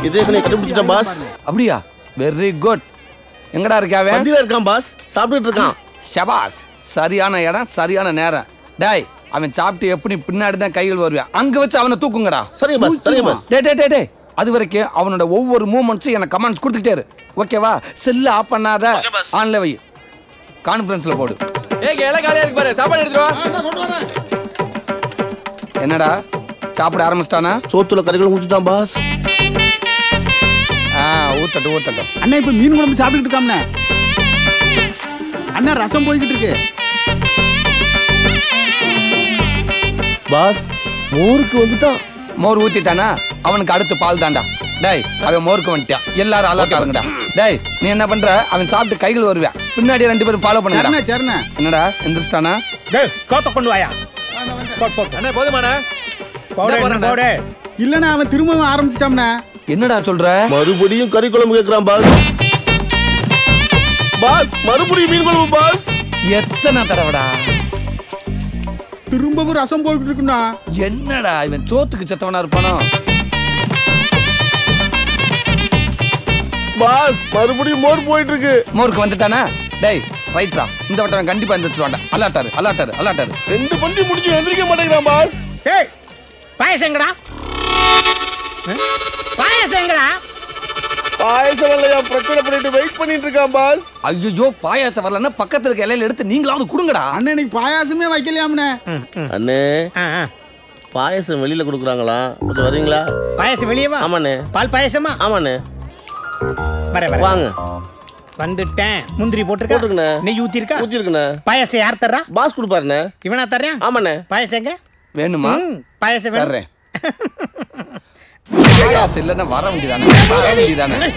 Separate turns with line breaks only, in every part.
இதே கணியை கண்டுபிடிச்சிட்டேன் பாஸ்
அப்படியா வெரி குட் எங்கடா இருக்காவே
பந்தியில இருக்கான் பாஸ் சாப்பிட்டுட்டு இருக்கான்
ஷபாஸ் சரியான இடம் சரியான நேரம் டேய் அவன் சாப்பிட்டு எப்படி பின்னாடி தான் கைகள் வருவான் அங்க வச்சு அவனை தூக்குங்கடா
சரிங்க பாஸ் சரிங்க பாஸ்
டே டே டே டே அது வரைக்கும் அவனோட ஒவ்வொரு மூமெண்ட்ஸும் எனக்கு கமெண்ட்ஸ் கொடுத்துக்கிட்டே இரு ஓகேவா செல்ல ஆஃப் பண்ணாத ஆன்ல வை கான்ஃபரன்ஸ்ல போடு
ஏங்க எல்லாம் காலியா இருக்கு பாரு சாப்பாடு எடுத்துட்டு வா
என்னடா சாப்பிட ஆரம்பிச்சிட்டானா
சோத்துல கறிகள் ஊற்றிட்டான் பாஸ்
ஆ ஊத்தட்டும் ஊத்தட்டும்
அண்ணா இப்ப மீன் குழம்பு சாப்பிட்டுட்டு இருக்காம்ண்ணே அண்ணா ரசம் போய்கிட்டு இருக்கு
பாஸ் மோருக்கு வந்துட்டான்
மோர் ஊத்திட்டானா அவனுக்கு அடுத்து பால் தாண்டா டேய் அவன் மோருக்கு வந்துட்டான் எல்லாரும் அலர்ட்டா இருங்கடா டேய் நீ என்ன பண்ற அவன் சாப்பிட்டு கைகள் வருவான் பின்னாடி ரெண்டு பேரும் ஃபாலோ
சரிண்ணே
பண்ணுங்கடா
சரிண்ணே
என்னடா எந்திரிச்சிட்டானா
டேய் சோத்த கொண்டு வாயா போட் போட்
அண்ணா போதுமாண்ணா
போடு
போடுறேன்.
என்ன போடு
இல்லண்ணா அவன் திரும்பவும் ஆரம்பிச்சிட்டாம்ண்ணே
என்னடா சொல்ற
மறுபடியும் கறி குழம்பு கேட்கிறான் பாஸ் பாஸ் மறுபடியும் மீன் குழம்பு பாஸ்
எத்தனை தடவைடா
திரும்பவும் ரசம் போய்கிட்டு இருக்குண்ணா
என்னடா இவன் சோத்துக்கு செத்தவனா இருப்பானோ
பாஸ் மறுபடியும் மோர் போயிட்டு இருக்கு
மோருக்கு வந்துட்டானா டேய் ரைட்ரா இந்த வட்டம் அவன் கண்டிப்பா எந்திரிச்சிருவான்டா அலாட்டாரு அலாட்டாரு அலாட்டாரு
ரெண்டு பந்தி முடிஞ்சு எந்திரிக்க மாட்டேங்கிறான் பாஸ்
டேய் பாயசம் எங்கடா பாயசம் எங்கடா
பாயசம் இல்லையா பிரச்சனை பண்ணிட்டு வெயிட் பண்ணிட்டு இருக்கான் பாஸ்
ஐயோ பாயாசம் வரலன்னா பக்கத்துல இருக்க இலையில எடுத்து நீங்களாவது கொடுங்கடா
அண்ணன் இன்னைக்கு பாயாசமே வைக்கலையாம்ண்ணே
அண்ணே
ஆ, ஆ.
பாயசம் வெளியில கொடுக்குறாங்களா கொஞ்சம் வரீங்களா
பாயசம் வெளியே வா
ஆமாண்ணே
பால் பாயசமா
ஆமாண்ணே
வரேன் வரேன்
வாங்க
வந்துட்டேன் முந்திரி போட்டிருக்கா
போட்டிருக்கண்ணே.
நெய் ஊத்திருக்கா
ஊத்திருக்குண்ணே
பாயசம் யார் தர்றா
பாஸ் கொடுப்பாருண்ணே
இவனா தர்றேன்
ஆமாண்ணே
பாயசம் எங்க
வேணுமா
ம், பாயசம் வேணும்
தர்றேன் பாயாசம் இல்லைன்னா வர வேண்டியதானே வர வேண்டியதானே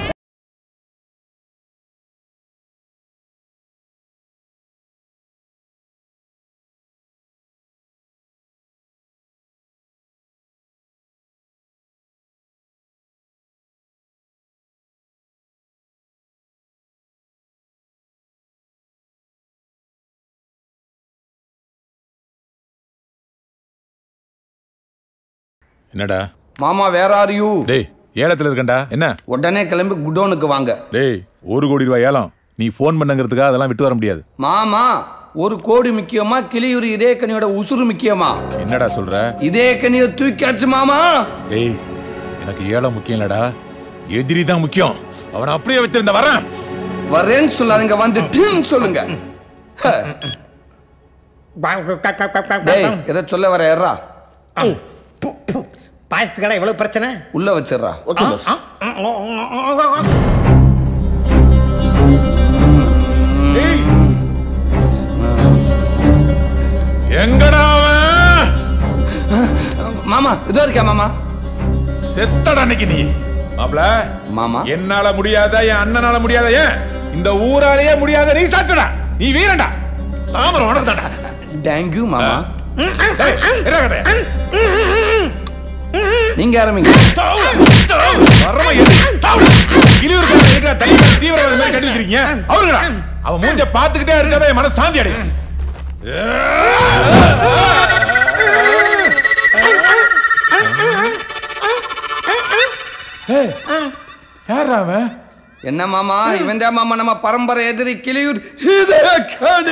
என்னடா
மாமா வேற ஆர் யூ
டேய் ஏலத்துல இருக்கேன்டா என்ன
உடனே கிளம்பி குடோனுக்கு வாங்க
டேய் ஒரு கோடி ரூபாய் ஏலம் நீ ஃபோன் பண்ணுங்கிறதுக்காக அதெல்லாம் விட்டு வர முடியாது
மாமா ஒரு கோடி முக்கியமா கிளியூர் இதே கனியோட உசுறு முக்கியமா
என்னடா சொல்ற
இதே கனியை தூக்கியாச்சு மாமா
டேய் எனக்கு ஏலம் முக்கியம் இல்லடா எதிரி தான் முக்கியம் அவனை அப்படியே வச்சிருந்த வரேன்
வரேன்னு சொல்லாதீங்க வந்து டீம் சொல்லுங்க ஹ, டேய் எதை சொல்ல வர ஏறா
பாயசத்துக்கடா இவ்வளவு பிரச்சனை
உள்ள வச்சிடுறா
ஓகே பாஸ்
எங்கடா அவன்
மாமா இதோ இருக்கா மாமா
செத்தடா அன்னைக்கு நீ மாப்ள
மாமா
என்னால முடியாத என் அண்ணனால முடியாத ஏன் இந்த ஊராலேயே முடியாத நீ சாச்சடா நீ வீரன்டா தாமரம் உனக்கு தான்டா
தேங்க்யூ மாமா
டேய், இருடா கடையா.
நீங்க ஆரம்பிங்க
சாவு, சாவு. வர்றவன் எது? சாவு. கிளியூர்காரன் இருக்கிற தனியார் தீவிரவாதி மாதிரி கட்டி வச்சிருக்கீங்க. அவருங்கடா. அவன் மூஞ்ச பார்த்துக்கிட்டே இருக்காத என் மனசு சாந்தி அடையும் ஏய், யார்ரா அவன்
என்ன மாமா இவன் தான் மாமா நம்ம பரம்பரை எதிரி கிளியூர் இதே கனி.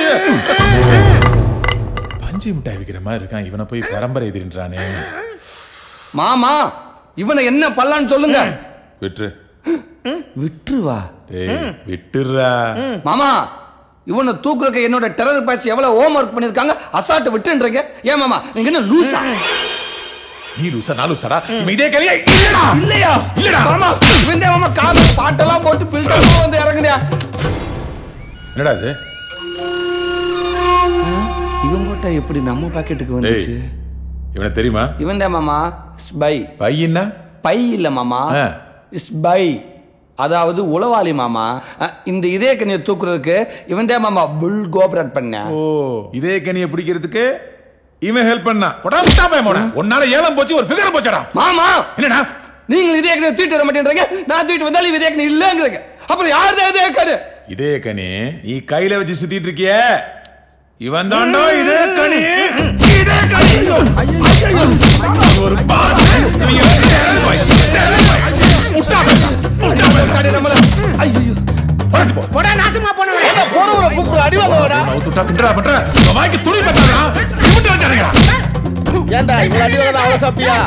பஞ்சு மிட்டாய் விக்கிற மாதிரி இருக்கான் இவனை போய் பரம்பரை எதிரின்றானே
மாமா இவனை என்ன பல்லான்னு சொல்லுங்க
விட்டுரு
விட்டுருவா
டேய் விட்டுறா
மாமா இவனை தூக்குறதுக்கு என்னோட டெரர் பேட்ச் எவ்வளவு ஹோம் ஒர்க் பண்ணிருக்காங்க அசால்ட் விட்டுன்றீங்க ஏன் மாமா நீங்க என்ன லூசா
நீ லூசா நான் லூசாடா இவன் இதே கதையா இல்லடா
இல்லையா
இல்லடா
மாமா இவன் தான் மாமா கால பாட்டெல்லாம் போட்டு பில்டர்மா வந்து இறங்குனியா
என்னடா இது
இவன் போட்டா எப்படி நம்ம பாக்கெட்டுக்கு
டேய்
வந்துச்சு
இவனை தெரியுமா
இவன் தான் மாமா ஸ்பை
பையன்னா
பை இல்ல மாமா
ஆ.
ஸ்பை அதாவது உளவாளி மாமா அஹ், இந்த இதே கனியை தூக்குறதுக்கு இவன் தான் மாமா புல் கோபரேட் பண்ண
ஓ இதே கனியை பிடிக்கிறதுக்கு இவன் ஹெல்ப் பண்ணா போடா முட்டா பையன் போடா உன்னால ஏலம் போச்சு ஒரு ஃபிகர் போச்சடா
மாமா
என்னடா
நீங்கள் இதே கனியை தூக்கிட்டு வர மாட்டேன்றீங்க நான் தூக்கிட்டு வந்தாலும் இதே கனி இல்லைங்கிறீங்க அப்புறம் யார் தான் இதே கனி
இதே கனி நீ கையில வச்சு சுத்திட்டு இருக்கிய இவன் தாண்டா இதே கனி இதே கனி ஒரு பாஸ் இவன் terror boys, terror boys. முட்டா பையன். உடைச்சு போ.
போடா நாசமா போனவன்
என்ன போறவரை கூப்பிடு அடி வாங்க வாடா
நான் ஒத்துட்டா கிண்டலா பண்ற உன் வாய்க்கு துணி பத்தாடா சிமெண்ட் வச்சாருங்க
ஏன்டா இவ்வளவு அடி வாங்க அவ்வளவு சாப்பிட்டியா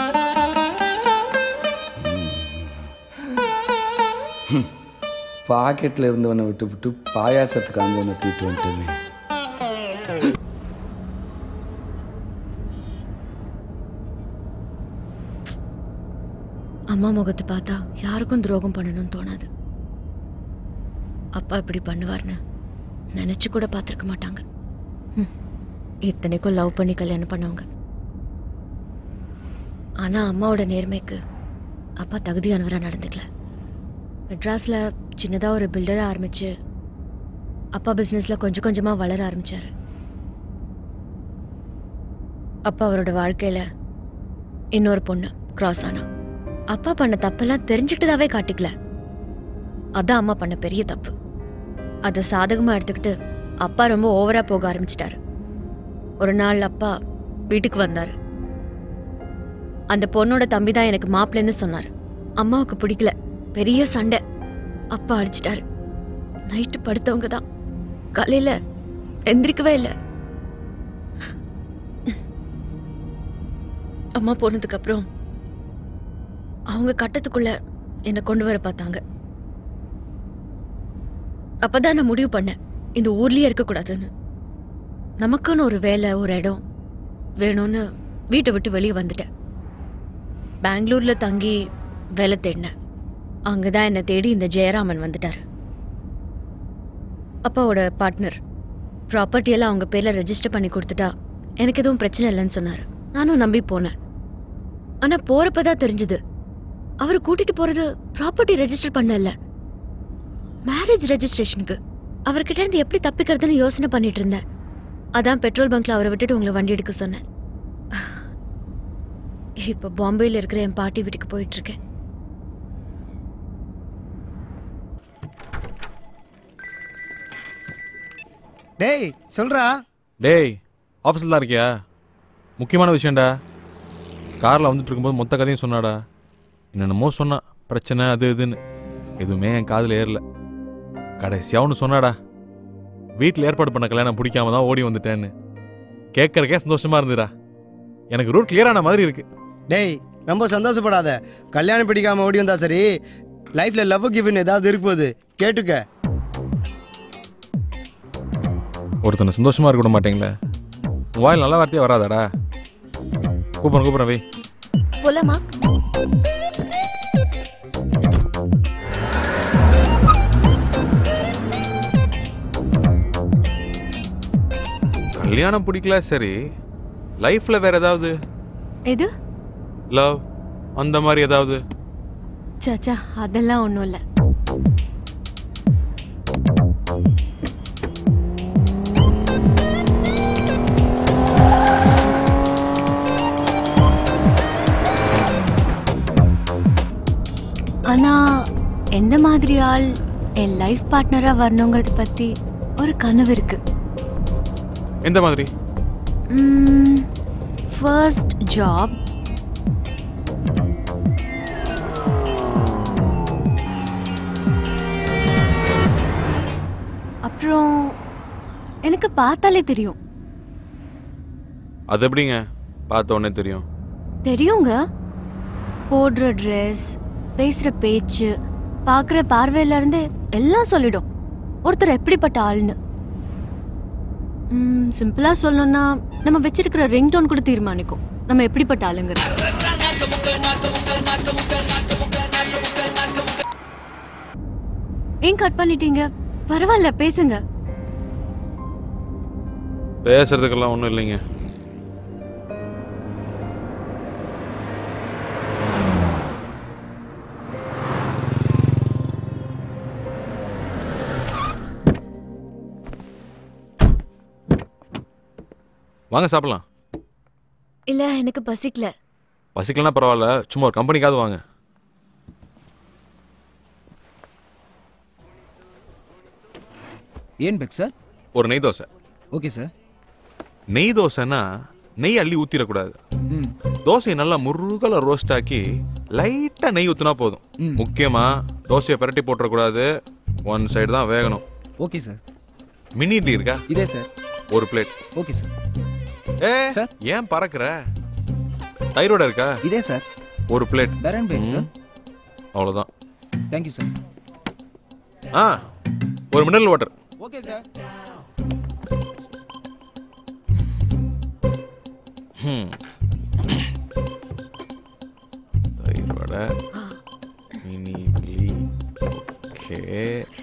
பாக்கெட்ல இருந்தவனை விட்டு விட்டு பாயாசத்துக்கு அந்தவனை தூக்கிட்டு வந்துட்டேன்
அம்மா முகத்தை பார்த்தா யாருக்கும் துரோகம் பண்ணணும்னு தோணாது அப்பா இப்படி பண்ணுவார்னு நினைச்சு கூட பார்த்துருக்க மாட்டாங்க ஹம். இத்தனைக்கும் லவ் பண்ணி கல்யாணம் பண்ணவங்க ஆனா அம்மாவோட நேர்மைக்கு அப்பா தகுதியானவரா நடந்துக்கல மெட்ராஸ்ல சின்னதா ஒரு பில்டரா ஆரம்பிச்சு அப்பா பிசினஸ்ல கொஞ்சம் கொஞ்சமா வளர ஆரம்பிச்சாரு அப்பா அவரோட வாழ்க்கையில இன்னொரு பொண்ணு கிராஸ் ஆனா அப்பா பண்ண தப்பெல்லாம் தெரிஞ்சுக்கிட்டதாவே காட்டிக்கல அதான் அம்மா பண்ண பெரிய தப்பு அதை சாதகமா எடுத்துக்கிட்டு அப்பா ரொம்ப ஓவரா போக ஆரம்பிச்சிட்டாரு ஒரு நாள் அப்பா வீட்டுக்கு வந்தாரு அந்த பொண்ணோட தம்பி தான் எனக்கு மாப்பிள்ளைன்னு சொன்னாரு அம்மாவுக்கு பிடிக்கல பெரிய சண்டை அப்பா அடிச்சிட்டாரு நைட்டு படுத்தவங்க தான் காலையில எந்திரிக்கவே இல்லை அம்மா போனதுக்கு அப்புறம் அவங்க கட்டத்துக்குள்ள என்னை கொண்டு வர பார்த்தாங்க அப்பதான் நான் முடிவு பண்ணேன் இந்த ஊர்லயே இருக்கக்கூடாதுன்னு நமக்குன்னு ஒரு வேலை ஒரு இடம் வேணும்னு வீட்டை விட்டு வெளியே வந்துட்டேன் பெங்களூர்ல தங்கி வேலை தேடினேன் அங்கதான் என்னை தேடி இந்த ஜெயராமன் வந்துட்டாரு அப்பாவோட பார்ட்னர் ப்ராப்பர்ட்டி எல்லாம் அவங்க பேர்ல ரெஜிஸ்டர் பண்ணி கொடுத்துட்டா எனக்கு எதுவும் பிரச்சனை இல்லைன்னு சொன்னாரு நானும் நம்பி போனேன் ஆனா போறப்பதான் தெரிஞ்சது அவர் கூட்டிட்டு போறது ப்ராப்பர்ட்டி ரெஜிஸ்டர் பண்ணல மேரேஜ் ரெஜிஸ்ட்ரேஷனுக்கு அவர்கிட்ட இருந்து எப்படி தப்பிக்கிறதுன்னு யோசனை பண்ணிட்டு இருந்தேன் அதான் பெட்ரோல் பங்க்ல அவரை விட்டுட்டு உங்களை வண்டி எடுக்க சொன்னேன் இப்ப பாம்பேல இருக்கிற என் பாட்டி வீட்டுக்கு போயிட்டு இருக்கேன்
டேய் சொல்றா
டேய் ஆஃபீஸில் தான் இருக்கியா முக்கியமான விஷயம்டா காரில் வந்துட்டு இருக்கும்போது மொத்த கதையும் சொன்னாடா என்னென்னமோ சொன்னா பிரச்சனை அது இதுன்னு எதுவுமே என் காதில் ஏறல கடைசியாக ஒன்று சொன்னாடா வீட்டில் ஏற்பாடு பண்ண கல்யாணம் பிடிக்காம தான் ஓடி வந்துட்டேன்னு கேட்கறக்கே சந்தோஷமா இருந்துடா எனக்கு ரூட் கிளியரான மாதிரி இருக்கு
டேய் ரொம்ப சந்தோஷப்படாத கல்யாணம் பிடிக்காம ஓடி வந்தா சரி லைஃப்ல லவ் கிவன் ஏதாவது இருக்க போகுது கேட்டுக்க
ஒருத்தனை சந்தோஷமா இருக்க விட மாட்டீங்களே உன் வாயில் நல்ல வார்த்தையே வராதாடா கூப்பிட்றேன் கூப்பிட்றேன் வை
போலாமா
கல்யாணம் பிடிக்கல சரி லைஃப்ல வேற ஏதாவது
எது
லவ் அந்த மாதிரி ஏதாவது
சாச்சா அதெல்லாம் ஒன்றும் இல்லை ஆனா எந்த மாதிரி ஆள் என் லைஃப் பார்ட்னரா வரணுங்கிறத பத்தி ஒரு கனவு இருக்கு
எந்த மாதிரி
ஃபர்ஸ்ட் ஜாப் அப்புறம் எனக்கு பார்த்தாலே தெரியும்
அது எப்படிங்க பார்த்த உடனே தெரியும்
தெரியுங்க போடுற ட்ரெஸ் பேசுற பேச்சு பார்க்குற பார்வையில இருந்து எல்லாம் சொல்லிடும் ஒருத்தர் எப்படிப்பட்ட ஆள்னு ம், சிம்பிளா சொல்லணும்னா நம்ம வச்சிருக்கிற ரிங் டோன் கூட தீர்மானிக்கும் நம்ம எப்படிப்பட்ட ஆளுங்கிறது ஏன் கட் பண்ணிட்டீங்க பரவாயில்ல பேசுங்க
பேசுறதுக்கெல்லாம் ஒன்றும் இல்லைங்க வாங்க சாப்பிடலாம்
இல்ல எனக்கு பசிக்கல
பசிக்கலனா பரவாயில்ல சும்மா ஒரு கம்பெனிக்காவது வாங்க
ಏನ್ ಬೇಕು ಸರ್
ஒரு நெய் தோசை
ಓಕೆ ಸರ್
நெய் தோசைன்னா நெய் அள்ளி ஊத்திடக்கூடாது தோசையை நல்லா முருகல ரோஸ்ட் ஆக்கி லைட்டா நெய் ஊத்துனா போதும் முக்கியமா தோசையை பிரட்டி போட்டுறக்கூடாது ஒன் சைடு தான் வேகணும்
ஓகே சார்
மினி இட்லி இருக்கா
இதே சார்
ஒரு பிளேட்
ஓகே சார்
ஏ
சார்.
ஏன் பறக்குற தைரோட இருக்கா
இதே சார்
ஒரு பிளேட்
தரேன் பேக் சார்
அவ்வளவுதான்
தேங்க்யூ சார்
ஆ ஒரு மினரல் வாட்டர்
ஓகே சார்
தயிர் வடை மினி இட்லி ஓகே